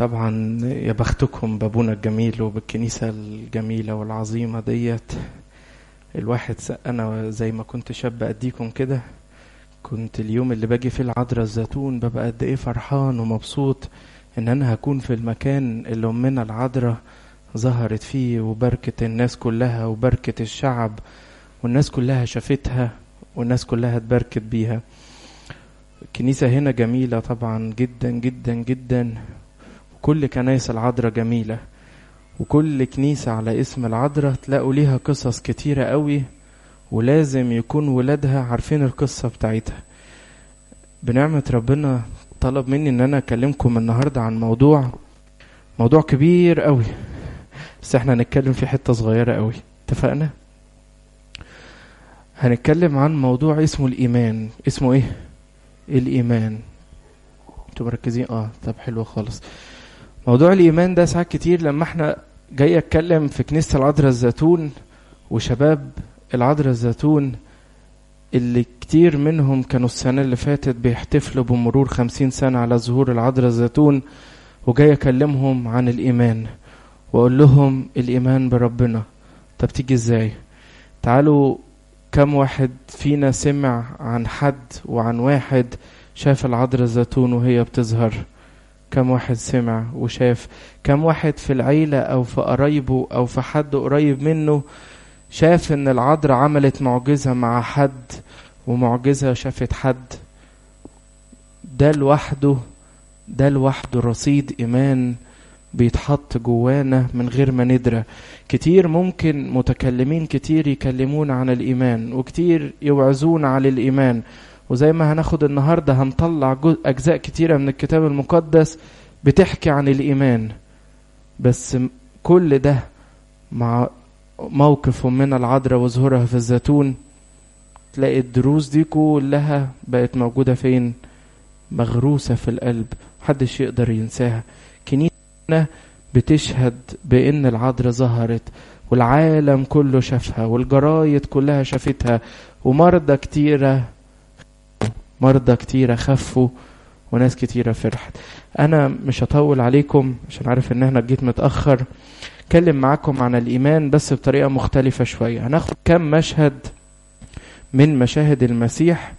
طبعا يا بختكم بابونا الجميل وبالكنيسة الجميلة والعظيمة ديت الواحد س- أنا زي ما كنت شاب أديكم كده كنت اليوم اللي باجي فيه العذراء الزيتون ببقى قد إيه فرحان ومبسوط إن أنا هكون في المكان اللي أمنا العذراء ظهرت فيه وبركة الناس كلها وبركة الشعب والناس كلها شافتها والناس كلها اتبركت بيها الكنيسة هنا جميلة طبعا جدا جدا جدا كل كنايس العذراء جميلة وكل كنيسة على اسم العذراء تلاقوا ليها قصص كتيرة قوي ولازم يكون ولادها عارفين القصة بتاعتها بنعمة ربنا طلب مني ان انا اكلمكم النهاردة عن موضوع موضوع كبير قوي بس احنا هنتكلم في حتة صغيرة قوي اتفقنا هنتكلم عن موضوع اسمه الايمان اسمه ايه الايمان انتوا مركزين اه طب حلو خالص موضوع الايمان ده ساعات كتير لما احنا جاي اتكلم في كنيسه العذراء الزيتون وشباب العذراء الزيتون اللي كتير منهم كانوا السنة اللي فاتت بيحتفلوا بمرور خمسين سنة على ظهور العذراء الزيتون وجاي أكلمهم عن الإيمان وأقول لهم الإيمان بربنا طب تيجي إزاي تعالوا كم واحد فينا سمع عن حد وعن واحد شاف العذراء الزيتون وهي بتظهر كم واحد سمع وشاف كم واحد في العيلة أو في قرايبه أو في حد قريب منه شاف إن العذراء عملت معجزة مع حد ومعجزة شافت حد ده لوحده ده لوحده رصيد إيمان بيتحط جوانا من غير ما ندرى كتير ممكن متكلمين كتير يكلمون عن الإيمان وكتير يوعظون على الإيمان وزي ما هناخد النهاردة هنطلع جو- أجزاء كتيرة من الكتاب المقدس بتحكي عن الإيمان بس م- كل ده مع موقف من العذراء وظهورها في الزيتون تلاقي الدروس دي كلها بقت موجودة فين مغروسة في القلب محدش يقدر ينساها كنيسة بتشهد بأن العذراء ظهرت والعالم كله شافها والجرايد كلها شافتها ومرضى كتيرة مرضى كتيرة خفوا وناس كتيرة فرحت أنا مش هطول عليكم عشان عارف إن احنا جيت متأخر اتكلم معاكم عن الإيمان بس بطريقة مختلفة شوية هناخد كم مشهد من مشاهد المسيح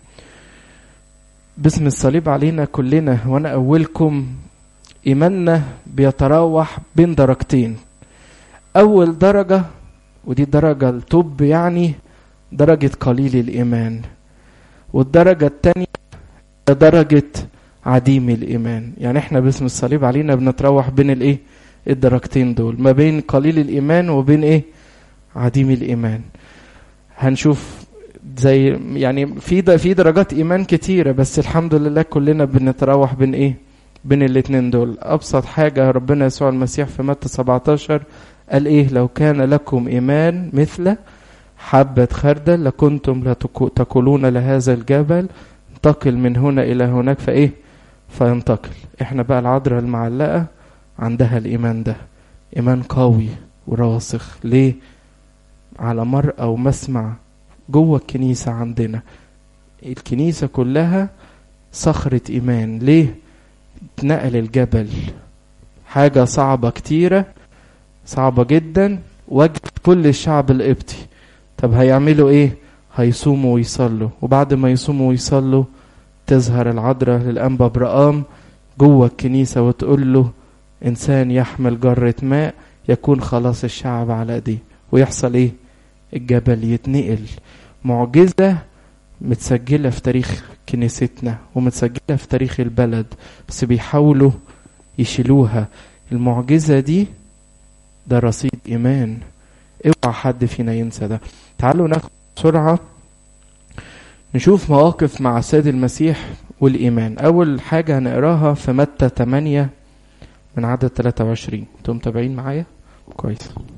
باسم الصليب علينا كلنا وأنا أولكم إيماننا بيتراوح بين درجتين أول درجة ودي الدرجة التوب يعني درجة قليل الإيمان والدرجة التانية درجة عديم الإيمان يعني احنا باسم الصليب علينا بنتراوح بين الايه الدرجتين دول ما بين قليل الإيمان وبين ايه عديم الإيمان هنشوف زي يعني في د- في درجات إيمان كتيرة بس الحمد لله كلنا بنتراوح بين ايه بين الاتنين دول أبسط حاجة ربنا يسوع المسيح في متى 17 قال ايه لو كان لكم إيمان مثل حبة خردل لكنتم لا تكو- تقولون لهذا الجبل انتقل من هنا إلى هناك فإيه فينتقل احنا بقى العذراء المعلقة عندها الإيمان ده إيمان قوي وراسخ ليه على مرأى ومسمع جوه الكنيسة عندنا الكنيسة كلها صخرة إيمان ليه اتنقل الجبل حاجة صعبة كتيرة صعبة جدا وجد كل الشعب القبطي طب هيعملوا ايه هيصوموا ويصلوا وبعد ما يصوموا ويصلوا تظهر العذراء للأنبا برقام جوه الكنيسة وتقول له إنسان يحمل جرة ماء يكون خلاص الشعب على ايديه ويحصل ايه الجبل يتنقل معجزة متسجلة في تاريخ كنيستنا ومتسجلة في تاريخ البلد بس بيحاولوا يشيلوها المعجزة دي ده رصيد إيمان اوعى حد فينا ينسى ده تعالوا ناخد بسرعة نشوف مواقف مع السيد المسيح والإيمان أول حاجة هنقراها في متى 8 من عدد 23 انتم متابعين معايا كويس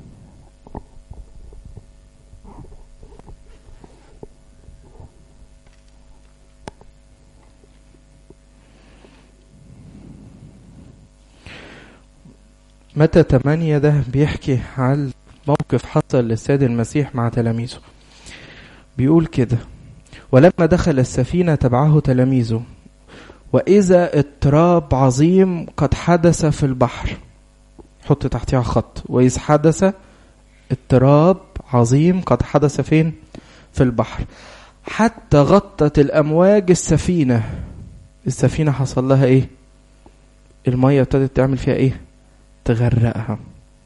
متى 8 ده بيحكي عن موقف حصل للسيد المسيح مع تلاميذه بيقول كده ولما دخل السفينة تبعه تلاميذه وإذا اضطراب عظيم قد حدث في البحر حط تحتها خط وإذ حدث اضطراب عظيم قد حدث فين في البحر حتى غطت الأمواج السفينة السفينة حصل لها إيه المية ابتدت تعمل فيها إيه تغرقها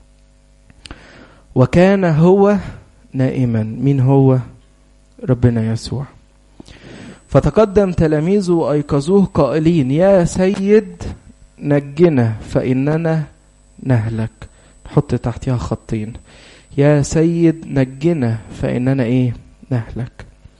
وكان هو نائما مين هو ربنا يسوع فتقدم تلاميذه وأيقظوه قائلين يا سيد نجنا فإننا نهلك نحط تحتها خطين يا سيد نجنا فإننا إيه نهلك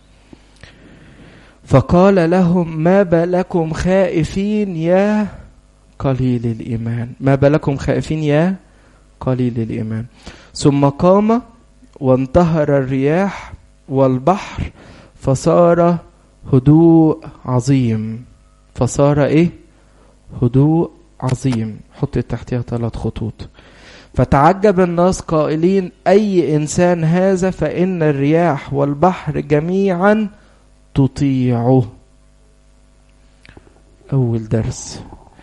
فقال لهم ما بالكم خائفين يا قليل الإيمان ما بالكم خائفين يا قليل الإيمان ثم قام وانتهر الرياح والبحر فصار هدوء عظيم فصار ايه هدوء عظيم حط تحتها ثلاث خطوط فتعجب الناس قائلين اي انسان هذا فان الرياح والبحر جميعا تطيعه اول درس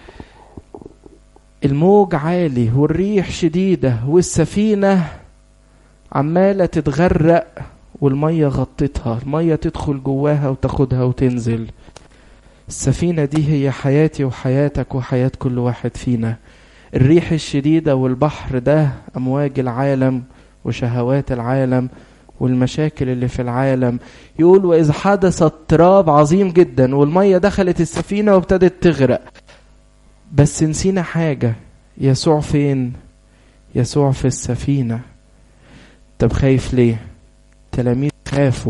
الموج عالي والريح شديده والسفينه عماله تتغرق والمية غطتها المية تدخل جواها وتاخدها وتنزل السفينة دي هي حياتي وحياتك وحياة كل واحد فينا الريح الشديدة والبحر ده أمواج العالم وشهوات العالم والمشاكل اللي في العالم يقول وإذ حدث اضطراب عظيم جدا والمية دخلت السفينة وابتدت تغرق بس نسينا حاجة يسوع فين يسوع في السفينة طب خايف ليه التلاميذ خافوا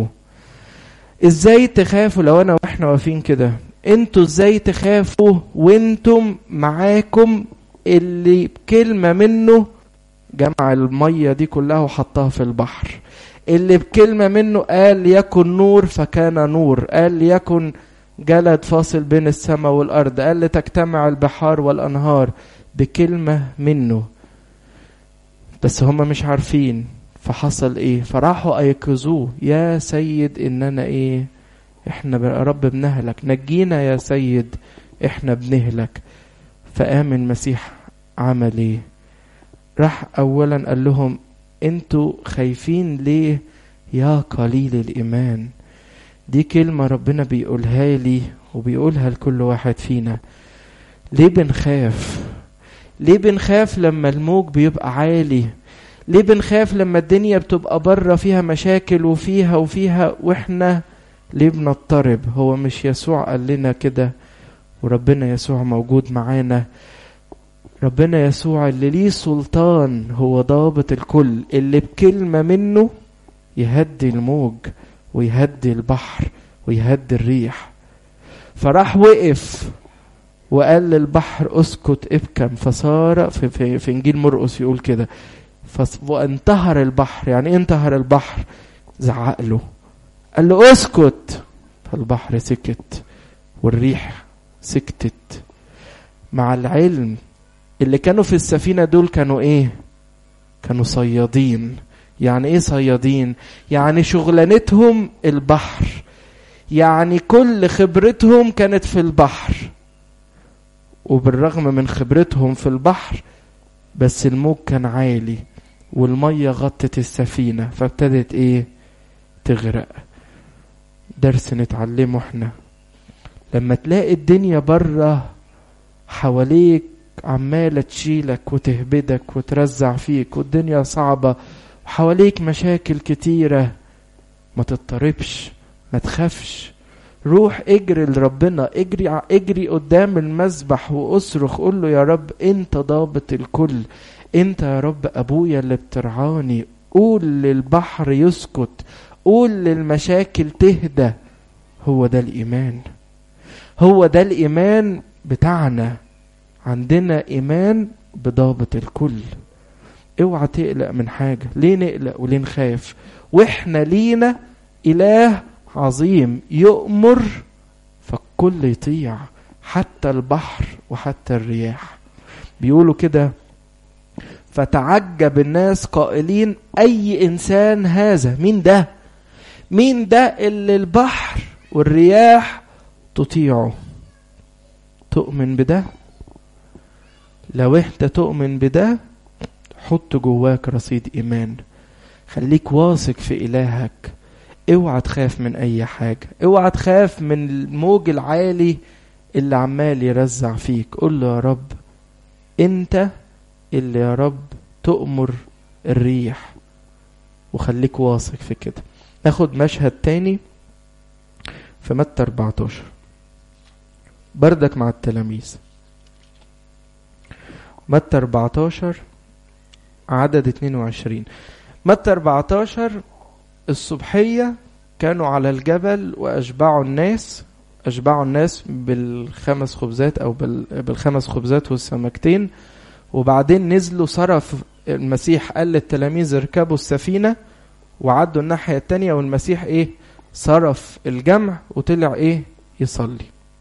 ازاي تخافوا لو انا واحنا واقفين كده انتوا ازاي تخافوا وانتم معاكم اللي بكلمة منه جمع المية دي كلها وحطها في البحر اللي بكلمة منه قال يكن نور فكان نور قال يكن جلد فاصل بين السماء والأرض قال لتجتمع البحار والأنهار بكلمة منه بس هم مش عارفين فحصل ايه فراحوا ايقظوه يا سيد اننا ايه احنا يا رب بنهلك نجينا يا سيد احنا بنهلك فقام المسيح عمل ايه راح اولا قال لهم انتوا خايفين ليه يا قليل الايمان دي كلمة ربنا بيقولها لي وبيقولها لكل واحد فينا ليه بنخاف ليه بنخاف لما الموج بيبقى عالي ليه بنخاف لما الدنيا بتبقى بره فيها مشاكل وفيها وفيها واحنا ليه بنضطرب هو مش يسوع قال لنا كده وربنا يسوع موجود معانا ربنا يسوع اللي ليه سلطان هو ضابط الكل اللي بكلمة منه يهدي الموج ويهدي البحر ويهدي الريح فراح وقف وقال للبحر اسكت ابكم فصار في, في, في انجيل مرقس يقول كده وانتهر البحر يعني ايه انتهر البحر زعق له قال له اسكت فالبحر سكت والريح سكتت مع العلم اللي كانوا في السفينة دول كانوا ايه كانوا صيادين يعني ايه صيادين يعني شغلانتهم البحر يعني كل خبرتهم كانت في البحر وبالرغم من خبرتهم في البحر بس الموج كان عالي والمية غطت السفينة فابتدت ايه تغرق درس نتعلمه احنا لما تلاقي الدنيا بره حواليك عمالة تشيلك وتهبدك وترزع فيك والدنيا صعبة وحواليك مشاكل كتيرة ما تضطربش ما تخافش روح اجري لربنا اجري اجري قدام المذبح واصرخ قول له يا رب انت ضابط الكل انت يا رب ابويا اللي بترعاني قول للبحر يسكت قول للمشاكل تهدى هو ده الايمان هو ده الايمان بتاعنا عندنا ايمان بضابط الكل اوعى تقلق من حاجة ليه نقلق وليه نخاف واحنا لينا اله عظيم يؤمر فالكل يطيع حتى البحر وحتى الرياح بيقولوا كده فتعجب الناس قائلين اي انسان هذا مين ده مين ده اللي البحر والرياح تطيعه تؤمن بده لو انت تؤمن بده حط جواك رصيد ايمان خليك واثق في الهك اوعى تخاف من اي حاجة اوعى تخاف من الموج العالي اللي عمال يرزع فيك قول له يا رب انت اللي يا رب تؤمر الريح وخليك واثق في كده ناخد مشهد تاني في متى 14 بردك مع التلاميذ متى 14 عدد 22 متى 14 الصبحية كانوا على الجبل وأشبعوا الناس أشبعوا الناس بالخمس خبزات أو بالخمس خبزات والسمكتين وبعدين نزلوا صرف المسيح قال للتلاميذ اركبوا السفينة وعدوا الناحية التانية والمسيح ايه صرف الجمع وطلع ايه يصلي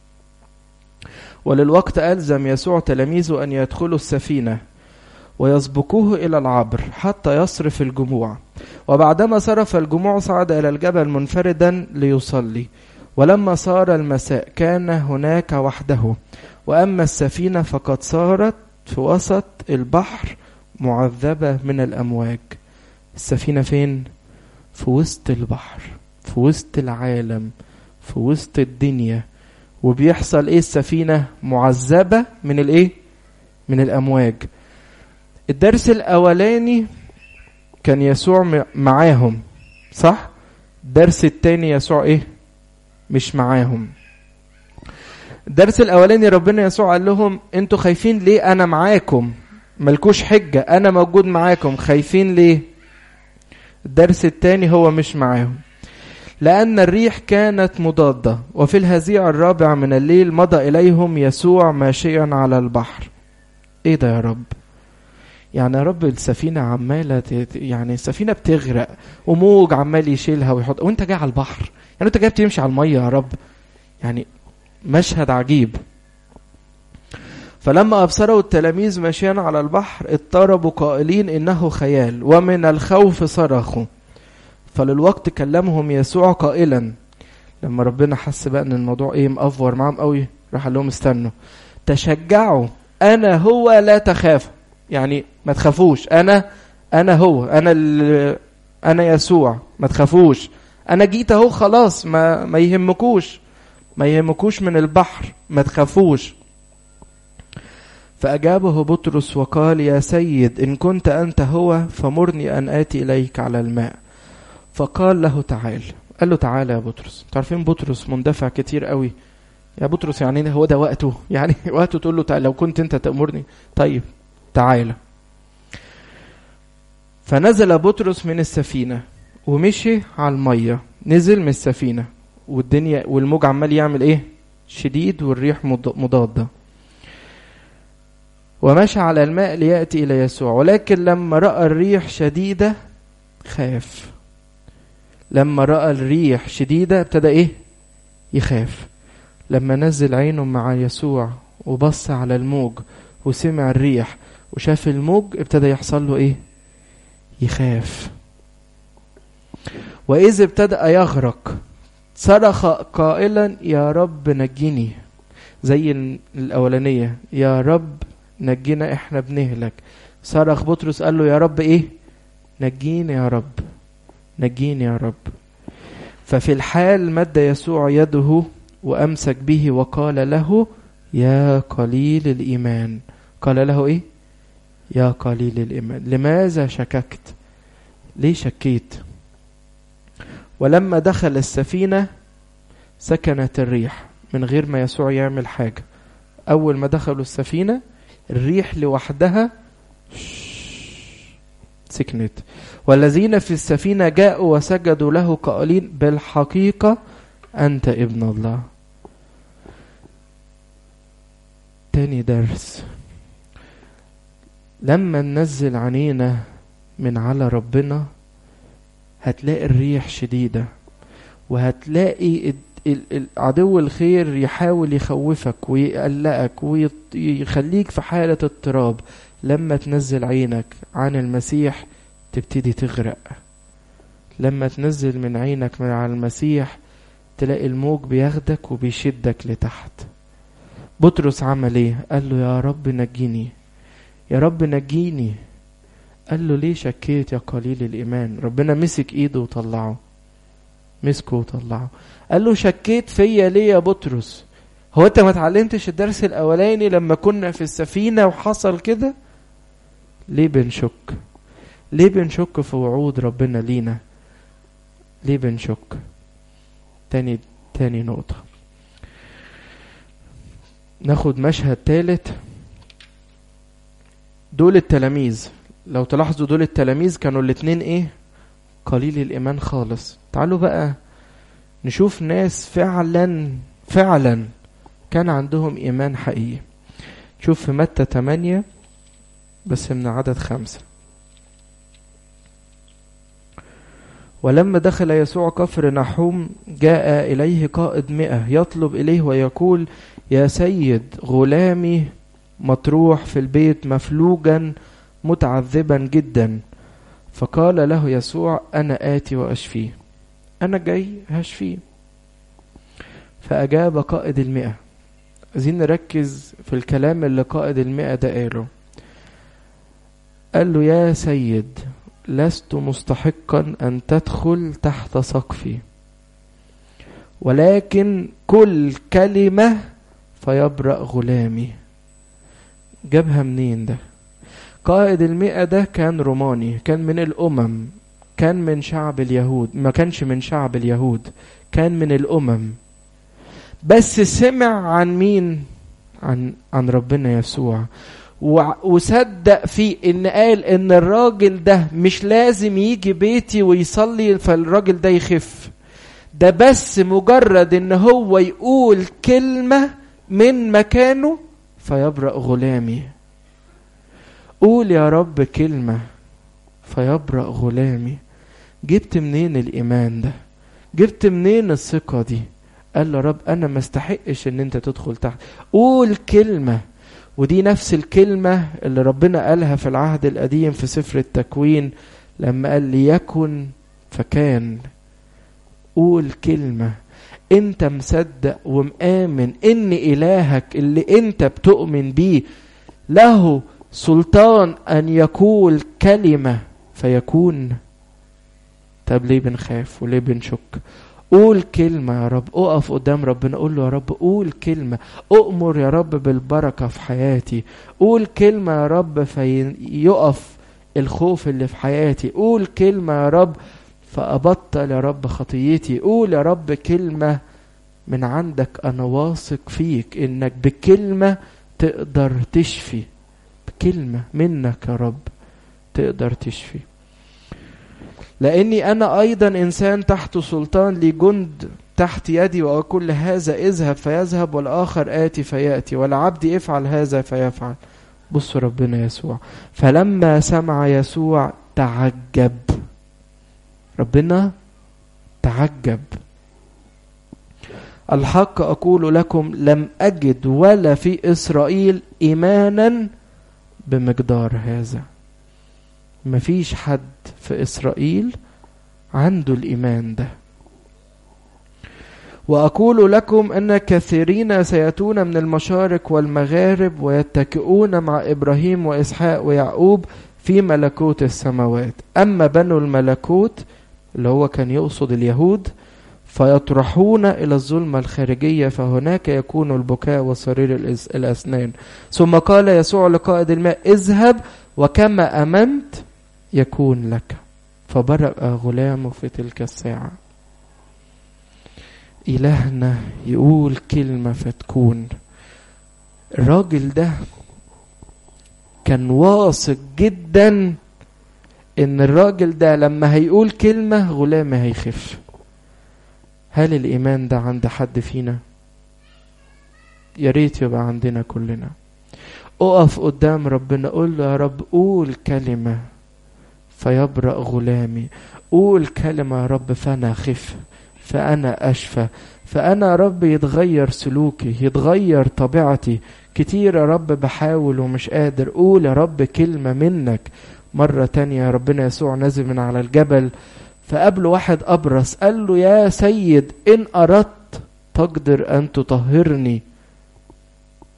وللوقت ألزم يسوع تلاميذه أن يدخلوا السفينة ويسبقوه إلى العبر حتى يصرف الجموع وبعدما صرف الجموع صعد إلى الجبل منفردا ليصلي ولما صار المساء كان هناك وحده وأما السفينة فقد صارت في وسط البحر معذبة من الأمواج السفينة فين؟ في وسط البحر في وسط العالم في وسط الدنيا وبيحصل ايه السفينة معذبة من الايه من الامواج الدرس الاولاني كان يسوع معاهم صح الدرس التاني يسوع ايه مش معاهم الدرس الاولاني ربنا يسوع قال لهم انتوا خايفين ليه انا معاكم ملكوش حجة انا موجود معاكم خايفين ليه الدرس التاني هو مش معاهم لأن الريح كانت مضادة وفي الهزيع الرابع من الليل مضى إليهم يسوع ماشيا على البحر إيه ده يا رب يعني يا رب السفينة عمالة يعني السفينة بتغرق وموج عمال يشيلها ويحط وانت جاي على البحر يعني انت جاي بتمشي على المية يا رب يعني مشهد عجيب فلما أبصروا التلاميذ ماشيا على البحر اضطربوا قائلين إنه خيال ومن الخوف صرخوا فللوقت كلمهم يسوع قائلا لما ربنا حس بقى ان الموضوع ايه مأفور معاهم قوي راح قال لهم استنوا تشجعوا انا هو لا تخافوا يعني ما تخافوش انا انا هو انا انا يسوع ما تخافوش انا جيت اهو خلاص ما ما يهمكوش ما يهمكوش من البحر ما تخافوش فأجابه بطرس وقال يا سيد إن كنت أنت هو فمرني أن آتي إليك على الماء فقال له تعال قال له تعالى يا بطرس تعرفين بطرس مندفع كتير قوي يا بطرس يعني هو ده وقته يعني وقته تقول له تعالى لو كنت انت تأمرني طيب تعالى فنزل بطرس من السفينة ومشي على المية نزل من السفينة والدنيا والموج عمال يعمل ايه شديد والريح مضادة ومشى على الماء ليأتي إلى يسوع ولكن لما رأى الريح شديدة خاف لما رأى الريح شديدة ابتدى ايه يخاف لما نزل عينه مع يسوع وبص على الموج وسمع الريح وشاف الموج ابتدى يحصل له ايه يخاف وإذ ابتدأ يغرق صرخ قائلا يا رب نجني زي الأولانية يا رب نجينا احنا بنهلك صرخ بطرس قال له يا رب ايه نجيني يا رب نجيني يا رب ففي الحال مد يسوع يده وأمسك به وقال له يا قليل الإيمان قال له إيه يا قليل الإيمان لماذا شككت ليه شكيت ولما دخل السفينة سكنت الريح من غير ما يسوع يعمل حاجة أول ما دخلوا السفينة الريح لوحدها سكنت والذين في السفينة جاءوا وسجدوا له قائلين بالحقيقة أنت ابن الله تاني درس لما ننزل عينينا من على ربنا هتلاقي الريح شديدة وهتلاقي عدو الخير يحاول يخوفك ويقلقك ويخليك في حالة اضطراب لما تنزل عينك عن المسيح تبتدي تغرق لما تنزل من عينك من على المسيح تلاقي الموج بياخدك وبيشدك لتحت بطرس عمل ايه قال له يا رب نجيني يا رب نجيني قال له ليه شكيت يا قليل الايمان ربنا مسك ايده وطلعه مسكه وطلعه قال له شكيت فيا ليه يا بطرس هو انت ما اتعلمتش الدرس الاولاني لما كنا في السفينه وحصل كده ليه بنشك ليه بنشك في وعود ربنا لينا ليه بنشك تاني تاني نقطة ناخد مشهد تالت دول التلاميذ لو تلاحظوا دول التلاميذ كانوا الاتنين ايه قليل الايمان خالص تعالوا بقى نشوف ناس فعلا فعلا كان عندهم ايمان حقيقي شوف في متى 8 بس من عدد خمسة ولما دخل يسوع كفر نحوم جاء إليه قائد مئة يطلب إليه ويقول يا سيد غلامي مطروح في البيت مفلوجا متعذبا جدا فقال له يسوع أنا آتي وأشفيه أنا جاي هشفيه فأجاب قائد المئة عايزين نركز في الكلام اللي قائد المئة ده قاله قال له يا سيد لست مستحقا أن تدخل تحت سقفي ولكن كل كلمة فيبرأ غلامي جابها منين ده قائد المئة ده كان روماني كان من الأمم كان من شعب اليهود ما كانش من شعب اليهود كان من الأمم بس سمع عن مين عن عن ربنا يسوع وصدق فيه ان قال ان الراجل ده مش لازم يجي بيتي ويصلي فالراجل ده يخف ده بس مجرد ان هو يقول كلمة من مكانه فيبرأ غلامي قول يا رب كلمة فيبرأ غلامي جبت منين الإيمان ده جبت منين الثقة دي قال له رب أنا ما استحقش إن أنت تدخل تحت قول كلمة ودي نفس الكلمة اللي ربنا قالها في العهد القديم في سفر التكوين لما قال ليكن فكان قول كلمة انت مصدق ومآمن ان الهك اللي انت بتؤمن بيه له سلطان ان يقول كلمة فيكون طب ليه بنخاف وليه بنشك قول كلمة يا رب اقف قدام ربنا قول له يا رب قول كلمة اؤمر يا رب بالبركة في حياتي قول كلمة يا رب فيقف الخوف اللي في حياتي قول كلمة يا رب فأبطل يا رب خطيتي قول يا رب كلمة من عندك أنا واثق فيك إنك بكلمة تقدر تشفي بكلمة منك يا رب تقدر تشفي لاني انا ايضا انسان تحت سلطان لي جند تحت يدي واقول هذا اذهب فيذهب والاخر اتي فياتي والعبد افعل هذا فيفعل بصوا ربنا يسوع فلما سمع يسوع تعجب ربنا تعجب الحق اقول لكم لم اجد ولا في اسرائيل ايمانا بمقدار هذا مفيش حد في إسرائيل عنده الإيمان ده وأقول لكم أن كثيرين سيأتون من المشارق والمغارب ويتكئون مع إبراهيم وإسحاق ويعقوب في ملكوت السماوات أما بنو الملكوت اللي هو كان يقصد اليهود فيطرحون إلى الظلمة الخارجية فهناك يكون البكاء وصرير الأسنان ثم قال يسوع لقائد الماء اذهب وكما أمنت يكون لك فبرأ غلامه في تلك الساعة إلهنا يقول كلمة فتكون الراجل ده كان واثق جدا ان الراجل ده لما هيقول كلمة غلامه هيخف هل الإيمان ده عند حد فينا يا ريت يبقى عندنا كلنا اقف قدام ربنا قول له يا رب قول كلمة فيبرأ غلامي قول كلمة يا رب فأنا أخف فأنا أشفى فأنا يا رب يتغير سلوكي يتغير طبيعتي كتير يا رب بحاول ومش قادر قول يا رب كلمة منك مرة تانية يا ربنا يسوع نازل من على الجبل فقابله واحد أبرص قال له يا سيد إن أردت تقدر أن تطهرني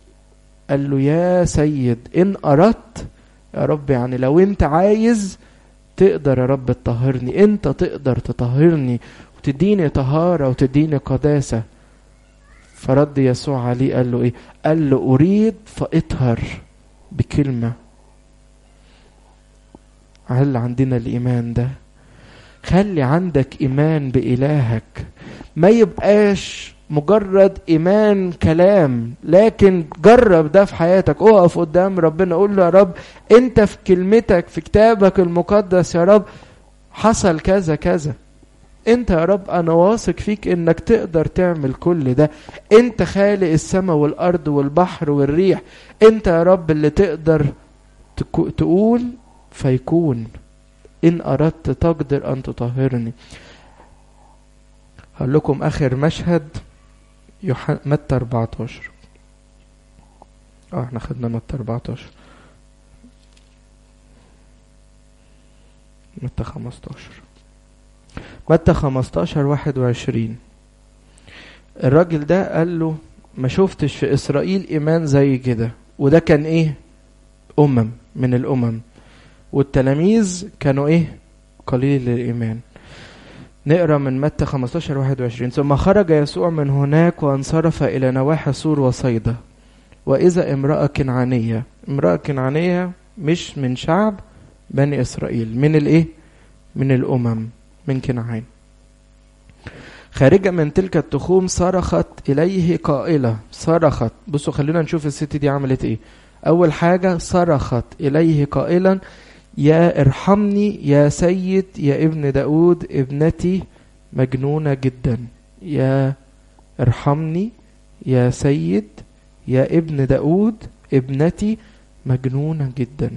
قال له يا سيد ان اردت يا رب يعني لو انت عايز تقدر يا رب تطهرني انت تقدر تطهرني وتديني طهارة وتديني قداسة فرد يسوع عليه قال له ايه قال له اريد فاطهر بكلمة هل عندنا الايمان ده خلي عندك ايمان بالهك ما يبقاش مجرد ايمان كلام لكن جرب ده في حياتك اقف قدام ربنا قول له يا رب انت في كلمتك في كتابك المقدس يا رب حصل كذا كذا انت يا رب انا واثق فيك انك تقدر تعمل كل ده انت خالق السماء والارض والبحر والريح انت يا رب اللي تقدر تقول فيكون ان اردت تقدر ان تطهرني هقول لكم اخر مشهد يوحنا متى 14 اه احنا خدنا متى 14 متى 15 متى 15 21 الراجل ده قال له ما شفتش في اسرائيل ايمان زي كده وده كان ايه امم من الامم والتلاميذ كانوا ايه قليل الايمان نقرا من متى 15 21 ثم خرج يسوع من هناك وانصرف الى نواحي سور وصيدا واذا امراه كنعانيه امراه كنعانيه مش من شعب بني اسرائيل من الايه من الامم من كنعان خارجة من تلك التخوم صرخت إليه قائلة صرخت بصوا خلينا نشوف الست دي عملت إيه أول حاجة صرخت إليه قائلا يا ارحمني يا سيد يا ابن داود ابنتي مجنونة جدا يا ارحمني يا سيد يا ابن داود ابنتي مجنونة جدا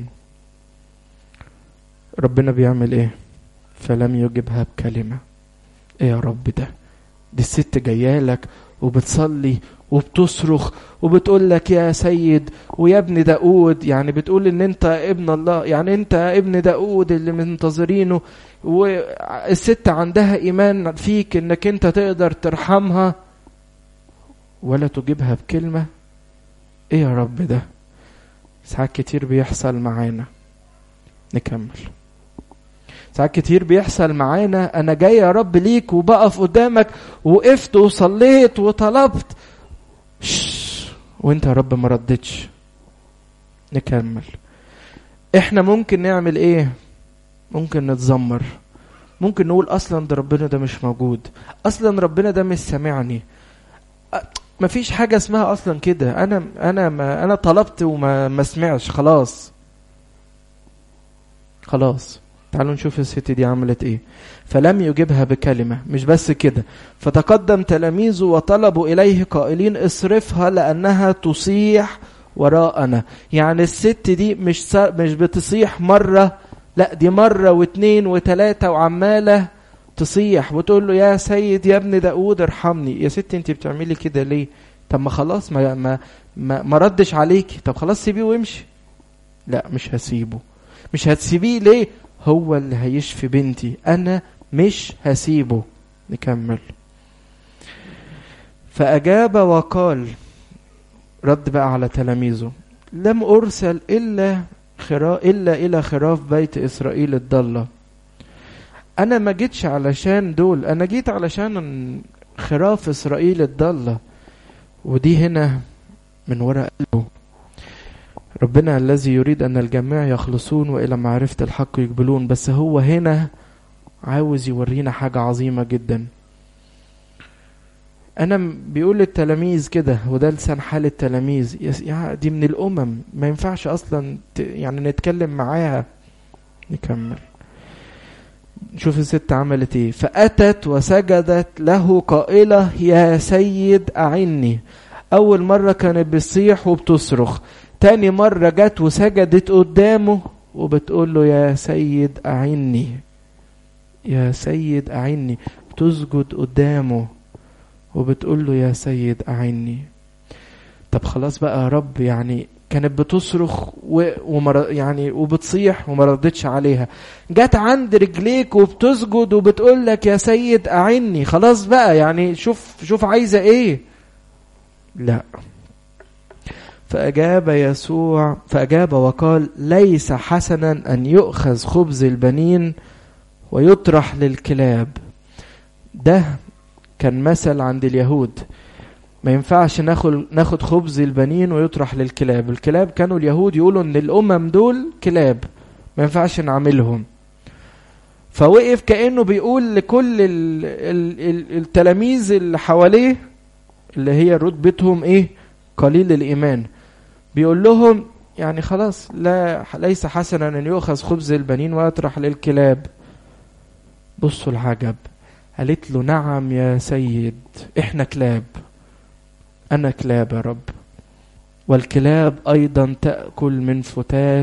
ربنا بيعمل ايه فلم يجبها بكلمة ايه يا رب ده دي الست جايالك وبتصلي وبتصرخ وبتقول لك يا سيد ويا ابن داود يعني بتقول ان انت ابن الله يعني انت ابن داود اللي منتظرينه والست عندها ايمان فيك انك انت تقدر ترحمها ولا تجيبها بكلمة ايه يا رب ده ساعات كتير بيحصل معانا نكمل ساعات كتير بيحصل معانا انا جاي يا رب ليك وبقف قدامك وقفت وصليت وطلبت وانت يا رب ما ردتش نكمل احنا ممكن نعمل ايه ممكن نتذمر ممكن نقول اصلا ده ربنا ده مش موجود اصلا ربنا ده مش سامعني مفيش حاجه اسمها اصلا كده انا انا ما انا طلبت وما ما سمعش خلاص خلاص تعالوا نشوف الست دي عملت ايه فلم يجبها بكلمة مش بس كده فتقدم تلاميذه وطلبوا إليه قائلين اصرفها لأنها تصيح وراءنا يعني الست دي مش مش بتصيح مرة لا دي مرة واثنين وثلاثة وعمالة تصيح وتقول له يا سيد يا ابن داود ارحمني يا ست انت بتعملي كده ليه طب ما خلاص ما ما ما, ما ردش عليكي طب خلاص سيبيه وامشي لا مش هسيبه مش هتسيبيه ليه هو اللي هيشفي بنتي انا مش هسيبه نكمل فاجاب وقال رد بقى على تلاميذه لم ارسل الا خرا الا الى خراف بيت اسرائيل الضاله انا ما جيتش علشان دول انا جيت علشان خراف اسرائيل الضاله ودي هنا من وراء قلبه ربنا الذي يريد أن الجميع يخلصون وإلى معرفة الحق يقبلون بس هو هنا عاوز يورينا حاجة عظيمة جدا أنا بيقول للتلاميذ كده وده لسان حال التلاميذ يا دي من الأمم ما ينفعش أصلا يعني نتكلم معاها نكمل شوف الست عملت ايه فأتت وسجدت له قائلة يا سيد أعني أول مرة كانت بتصيح وبتصرخ تاني مرة جت وسجدت قدامه وبتقول له يا سيد أعني يا سيد أعني بتسجد قدامه وبتقول له يا سيد أعني طب خلاص بقى يا رب يعني كانت بتصرخ و... ومر... يعني وبتصيح وما ردتش عليها جت عند رجليك وبتسجد وبتقول لك يا سيد أعني خلاص بقى يعني شوف شوف عايزة ايه لا فأجاب يسوع فأجاب وقال ليس حسنا أن يؤخذ خبز البنين ويطرح للكلاب ده كان مثل عند اليهود ما ينفعش ناخد ناخد خبز البنين ويطرح للكلاب الكلاب كانوا اليهود يقولوا ان الامم دول كلاب ما ينفعش نعملهم فوقف كانه بيقول لكل ال ال ال التلاميذ اللي حواليه اللي هي رتبتهم ايه قليل الايمان بيقول لهم يعني خلاص لا ليس حسنا ان يؤخذ خبز البنين ويطرح للكلاب بصوا العجب قالت له نعم يا سيد احنا كلاب انا كلاب يا رب والكلاب ايضا تاكل من فتات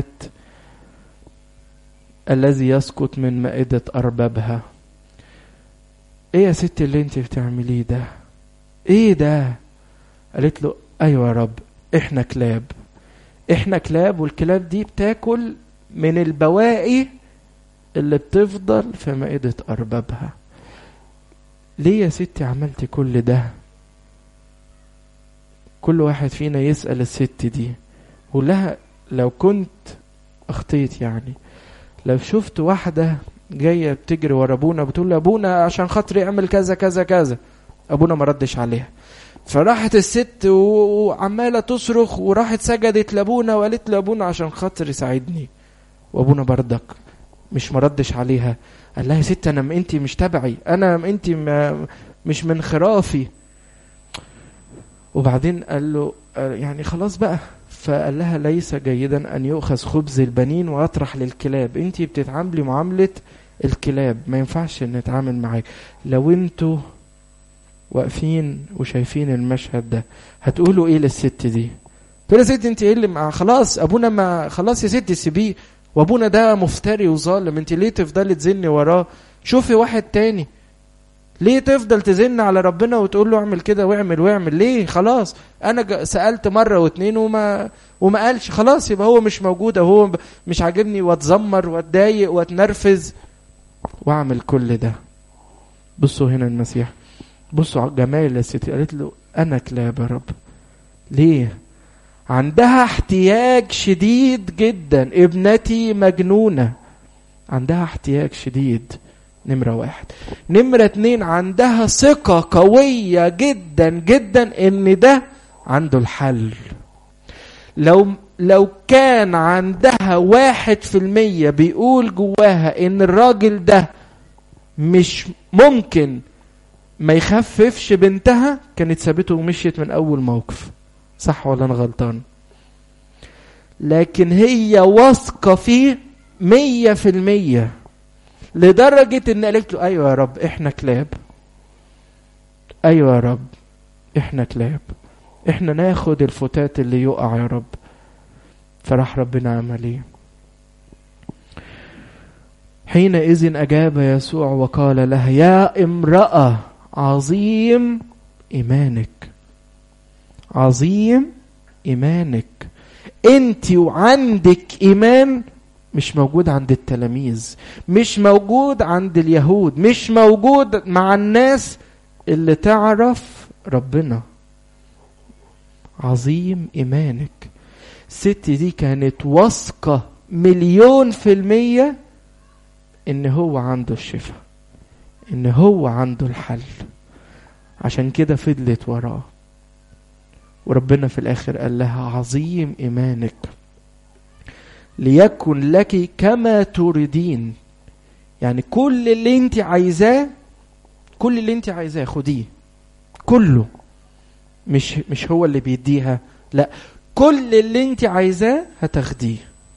الذي يسقط من مائده اربابها ايه يا ستي اللي انت بتعمليه ده ايه ده قالت له ايوه يا رب احنا كلاب احنا كلاب والكلاب دي بتاكل من البواقي اللي بتفضل في مائدة أربابها ليه يا ستي عملتي كل ده كل واحد فينا يسأل الست دي ولها لو كنت أخطيت يعني لو شفت واحدة جاية بتجري ورا أبونا بتقول لأبونا عشان خاطري اعمل كذا كذا كذا أبونا ما ردش عليها فراحت الست وعمالة تصرخ وراحت سجدت لأبونا وقالت لأبونا عشان خاطر يساعدني وأبونا بردك مش مردش عليها قال لها يا ست انا انت مش تبعي انا انت مش من خرافي وبعدين قال له يعني خلاص بقى فقال لها ليس جيدا ان يؤخذ خبز البنين ويطرح للكلاب انت بتتعاملي معامله الكلاب ما ينفعش نتعامل معاك لو انتوا واقفين وشايفين المشهد ده هتقولوا ايه للست دي تقول يا ست انت ايه اللي مع خلاص ابونا ما خلاص يا ست سيبيه وابونا ده مفتري وظالم انت ليه تفضلي تزني وراه شوفي واحد تاني ليه تفضل تزن على ربنا وتقول له اعمل كده واعمل واعمل ليه خلاص انا سالت مره واتنين وما وما قالش خلاص يبقى هو مش موجود او هو مش عاجبني واتذمر واتضايق واتنرفز واعمل كل ده بصوا هنا المسيح بصوا على جمال الست قالت له انا كلاب يا رب ليه عندها احتياج شديد جدا ابنتي مجنونة عندها احتياج شديد نمرة واحد نمرة اتنين عندها ثقة قوية جدا جدا ان ده عنده الحل لو لو كان عندها واحد في المية بيقول جواها ان الراجل ده مش ممكن ما يخففش بنتها كانت سابته ومشيت من اول موقف صح ولا انا غلطان لكن هي واثقة فيه مية في المية لدرجة ان قالت له ايوه يا رب احنا كلاب ايوه يا رب احنا كلاب احنا ناخد الفتات اللي يقع يا رب فراح ربنا عمل ايه حينئذ اجاب يسوع وقال لها يا امرأة عظيم ايمانك عظيم ايمانك انت وعندك ايمان مش موجود عند التلاميذ مش موجود عند اليهود مش موجود مع الناس اللي تعرف ربنا عظيم ايمانك الست دي كانت واثقة مليون في المية ان هو عنده الشفاء ان هو عنده الحل عشان كده فضلت وراه وربنا في الاخر قال لها عظيم ايمانك ليكن لك كما تريدين يعني كل اللي انت عايزاه كل اللي انت عايزاه خديه كله مش مش هو اللي بيديها لا كل اللي انت عايزاه هتاخديه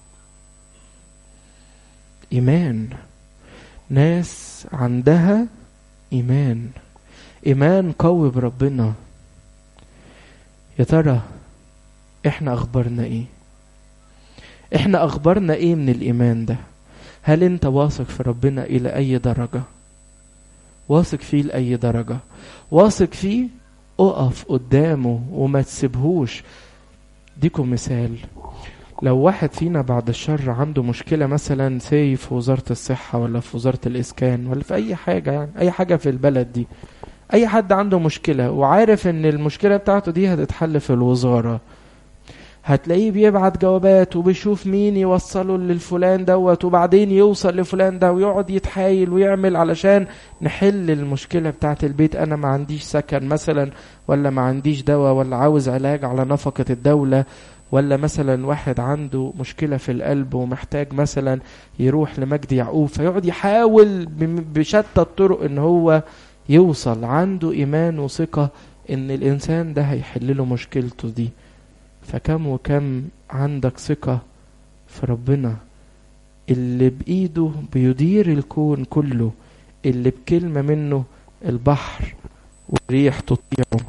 ايمان ناس عندها ايمان ايمان قوي بربنا يا ترى احنا اخبارنا ايه احنا اخبارنا ايه من الايمان ده هل انت واثق في ربنا الى اي درجه واثق فيه لاي درجه واثق فيه اقف قدامه وما تسيبهوش ديكم مثال لو واحد فينا بعد الشر عنده مشكله مثلا سي في وزاره الصحه ولا في وزاره الاسكان ولا في اي حاجه يعني اي حاجه في البلد دي اي حد عنده مشكله وعارف ان المشكله بتاعته دي هتتحل في الوزاره هتلاقيه بيبعت جوابات وبيشوف مين يوصله للفلان دوت وبعدين يوصل لفلان ده ويقعد يتحايل ويعمل علشان نحل المشكلة بتاعة البيت أنا ما عنديش سكن مثلا ولا ما عنديش دواء ولا عاوز علاج على نفقة الدولة ولا مثلا واحد عنده مشكلة في القلب ومحتاج مثلا يروح لمجد يعقوب فيقعد يحاول بشتى الطرق ان هو يوصل عنده ايمان وثقة ان الانسان ده هيحل له مشكلته دي فكم وكم عندك ثقة في ربنا اللي بإيده بيدير الكون كله اللي بكلمة منه البحر والريح تطيعه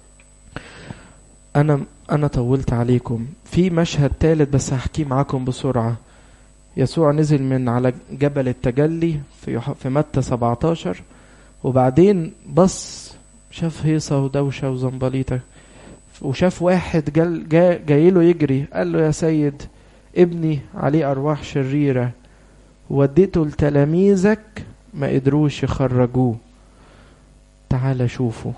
أنا أنا طولت عليكم في مشهد ثالث بس هحكيه معاكم بسرعة يسوع نزل من على جبل التجلي في في متى 17 وبعدين بص شاف هيصة ودوشة وزنبليطة وشاف واحد جل جا جاي له يجري قال له يا سيد ابني عليه أرواح شريرة وديته لتلاميذك ما قدروش يخرجوه تعال شوفوا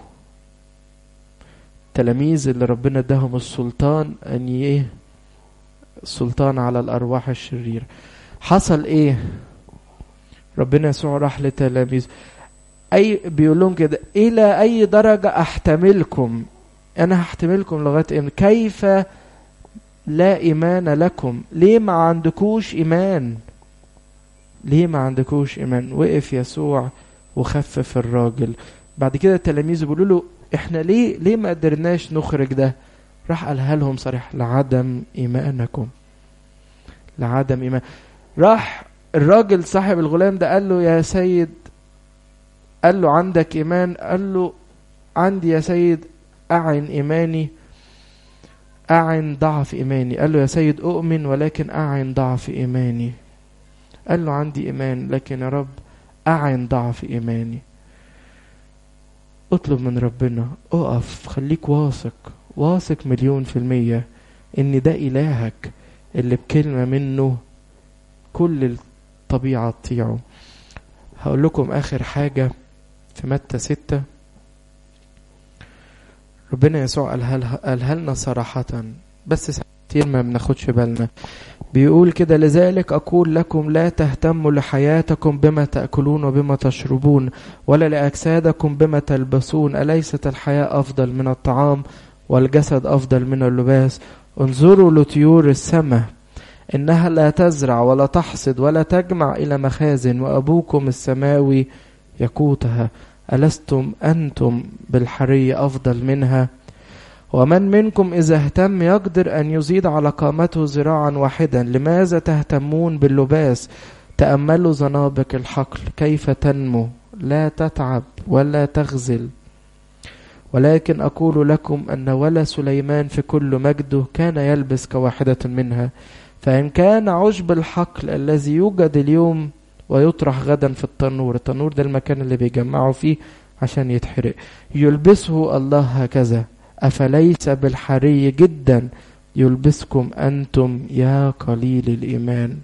التلاميذ اللي ربنا اداهم السلطان ان ايه السلطان على الارواح الشريره حصل ايه ربنا يسوع راح لتلاميذ اي بيقول لهم كده الى اي درجه احتملكم انا هحتملكم لغايه امتى كيف لا ايمان لكم ليه ما عندكوش ايمان ليه ما عندكوش ايمان وقف يسوع وخفف الراجل بعد كده التلاميذ بيقولوا له احنا ليه ليه ما قدرناش نخرج ده راح قالها لهم صريح لعدم ايمانكم لعدم ايمان راح الراجل صاحب الغلام ده قال له يا سيد قال له عندك ايمان قال له عندي يا سيد اعن ايماني اعن ضعف ايماني قال له يا سيد اؤمن ولكن اعن ضعف ايماني قال له عندي ايمان لكن يا رب اعن ضعف ايماني اطلب من ربنا اقف خليك واثق واثق مليون في المية ان ده الهك اللي بكلمة منه كل الطبيعة تطيعه هقول لكم اخر حاجة في متى ستة ربنا يسوع قالها, قالها لنا صراحة بس كتير ما بناخدش بالنا بيقول كده لذلك أقول لكم لا تهتموا لحياتكم بما تأكلون وبما تشربون ولا لأجسادكم بما تلبسون أليست الحياة أفضل من الطعام والجسد أفضل من اللباس انظروا لطيور السماء إنها لا تزرع ولا تحصد ولا تجمع إلى مخازن وأبوكم السماوي يقوتها ألستم أنتم بالحري أفضل منها ومن منكم إذا اهتم يقدر أن يزيد على قامته ذراعا واحدا لماذا تهتمون باللباس تأملوا زنابق الحقل كيف تنمو لا تتعب ولا تغزل ولكن أقول لكم أن ولا سليمان في كل مجده كان يلبس كواحدة منها فإن كان عشب الحقل الذي يوجد اليوم ويطرح غدا في التنور التنور ده المكان اللي بيجمعوا فيه عشان يتحرق يلبسه الله هكذا أفليس بالحري جدا يلبسكم أنتم يا قليل الإيمان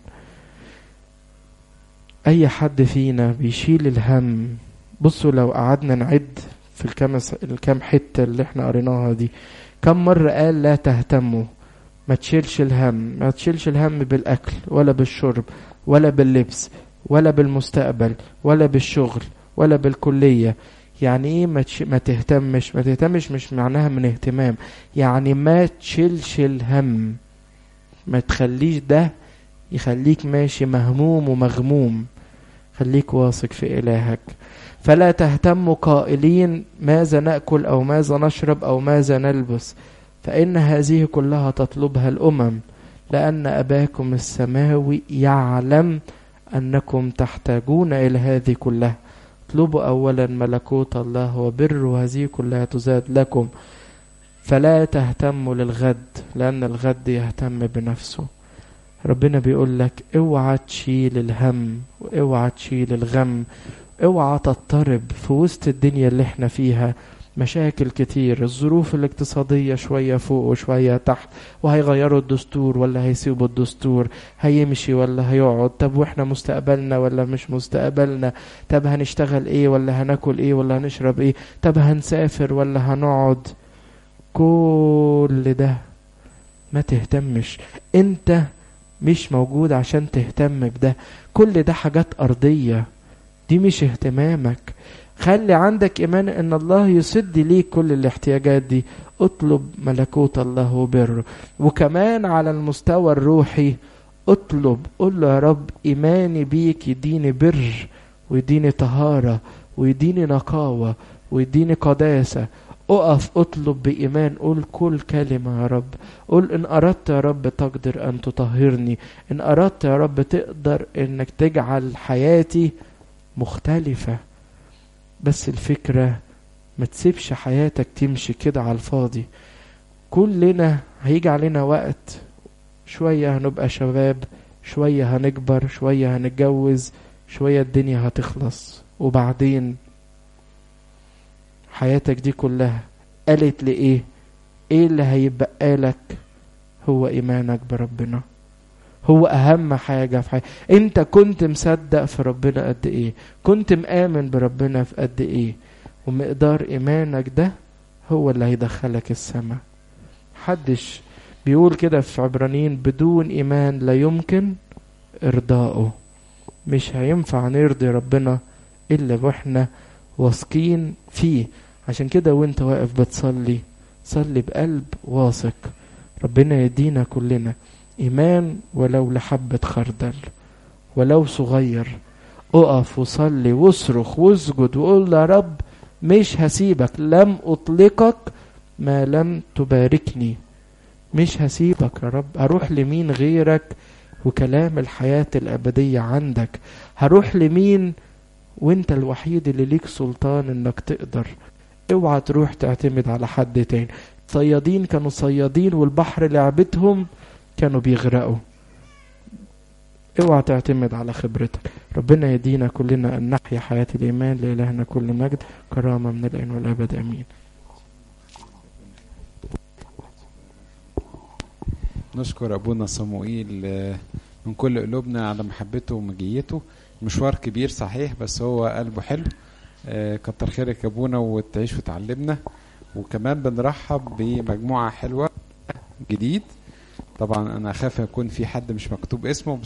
أي حد فينا بيشيل الهم بصوا لو قعدنا نعد في الكام الكام حتة اللي احنا قريناها دي كم مرة قال لا تهتموا ما تشيلش الهم ما تشيلش الهم بالأكل ولا بالشرب ولا باللبس ولا بالمستقبل ولا بالشغل ولا بالكلية يعني ايه ما, تش... ما تهتمش ما تهتمش مش معناها من اهتمام يعني ما تشيلش الهم ما تخليش ده يخليك ماشي مهموم ومغموم خليك واثق في إلهك فلا تهتموا قائلين ماذا نأكل أو ماذا نشرب أو ماذا نلبس فإن هذه كلها تطلبها الأمم لأن أباكم السماوي يعلم أنكم تحتاجون إلى هذه كلها اطلبوا أولا ملكوت الله وبر هذه كلها تزاد لكم فلا تهتموا للغد لأن الغد يهتم بنفسه ربنا بيقول لك اوعى تشيل الهم واوعى تشيل الغم اوعى تضطرب في وسط الدنيا اللي احنا فيها مشاكل كتير الظروف الاقتصادية شوية فوق وشوية تحت وهيغيروا الدستور ولا هيسيبوا الدستور هيمشي ولا هيقعد طب واحنا مستقبلنا ولا مش مستقبلنا طب هنشتغل ايه ولا هناكل ايه ولا هنشرب ايه طب هنسافر ولا هنقعد كل ده ما تهتمش انت مش موجود عشان تهتم بده كل ده حاجات أرضية دي مش اهتمامك خلي عندك إيمان إن الله يسد ليك كل الاحتياجات دي اطلب ملكوت الله وبره وكمان على المستوى الروحي اطلب قل له يا رب إيماني بيك يديني بر ويديني طهارة ويديني نقاوة ويديني قداسة اقف اطلب بإيمان قول كل كلمة يا رب قول إن أردت يا رب تقدر أن تطهرني إن أردت يا رب تقدر إنك تجعل حياتي مختلفة بس الفكرة ما تسيبش حياتك تمشي كده على الفاضي كلنا هيجي علينا وقت شوية هنبقى شباب شوية هنكبر شوية هنتجوز شوية الدنيا هتخلص وبعدين حياتك دي كلها قالت لإيه ايه اللي هيبقى لك هو ايمانك بربنا هو اهم حاجة في حياتك انت كنت مصدق في ربنا قد ايه كنت مآمن بربنا في قد ايه ومقدار ايمانك ده هو اللي هيدخلك السماء حدش بيقول كده في عبرانيين بدون ايمان لا يمكن ارضائه مش هينفع نرضي ربنا الا واحنا واثقين فيه عشان كده وانت واقف بتصلي صلي بقلب واثق ربنا يدينا كلنا ايمان ولو لحبة خردل ولو صغير اقف وصلي واصرخ واسجد وقول يا رب مش هسيبك لم اطلقك ما لم تباركني مش هسيبك يا رب هروح لمين غيرك وكلام الحياة الأبدية عندك هروح لمين وانت الوحيد اللي ليك سلطان انك تقدر اوعى تروح تعتمد على حد تاني صيادين كانوا صيادين والبحر لعبتهم كانوا بيغرقوا اوعى تعتمد على خبرتك ربنا يدينا كلنا ان نحيا حياة الايمان لالهنا كل مجد كرامة من الان والابد امين نشكر ابونا صموئيل من كل قلوبنا على محبته ومجيته مشوار كبير صحيح بس هو قلبه حلو كتر خيرك يا ابونا وتعيش وتعلمنا وكمان بنرحب بمجموعة حلوة جديد طبعا انا اخاف يكون في حد مش مكتوب اسمه